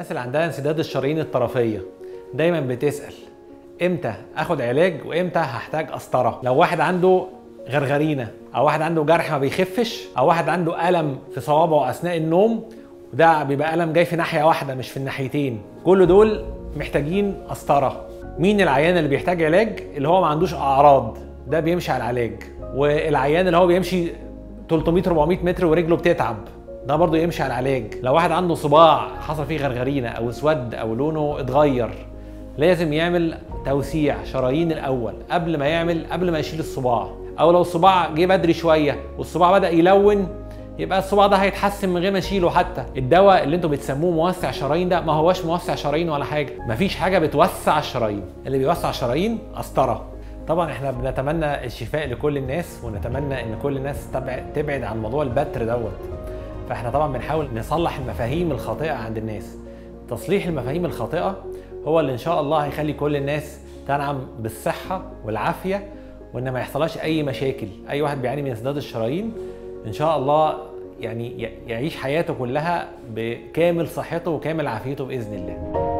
الناس اللي عندها انسداد الشرايين الطرفيه دايما بتسال امتى اخد علاج وامتى هحتاج قسطره لو واحد عنده غرغرينه او واحد عنده جرح ما بيخفش او واحد عنده الم في صوابعه اثناء النوم وده بيبقى الم جاي في ناحيه واحده مش في الناحيتين كل دول محتاجين قسطره مين العيان اللي بيحتاج علاج اللي هو ما عندوش اعراض ده بيمشي على العلاج والعيان اللي هو بيمشي 300 400 متر ورجله بتتعب ده برضه يمشي على العلاج لو واحد عنده صباع حصل فيه غرغرينه او اسود او لونه اتغير لازم يعمل توسيع شرايين الاول قبل ما يعمل قبل ما يشيل الصباع او لو الصباع جه بدري شويه والصباع بدا يلون يبقى الصباع ده هيتحسن من غير ما اشيله حتى الدواء اللي انتوا بتسموه موسع شرايين ده ما هوش موسع شرايين ولا حاجه مفيش حاجه بتوسع الشرايين اللي بيوسع الشرايين قسطره طبعا احنا بنتمنى الشفاء لكل الناس ونتمنى ان كل الناس تبعد, تبعد عن موضوع البتر دوت فاحنا طبعا بنحاول نصلح المفاهيم الخاطئه عند الناس تصليح المفاهيم الخاطئه هو اللي ان شاء الله هيخلي كل الناس تنعم بالصحه والعافيه وان ما يحصلهاش اي مشاكل اي واحد بيعاني من انسداد الشرايين ان شاء الله يعني يعيش حياته كلها بكامل صحته وكامل عافيته باذن الله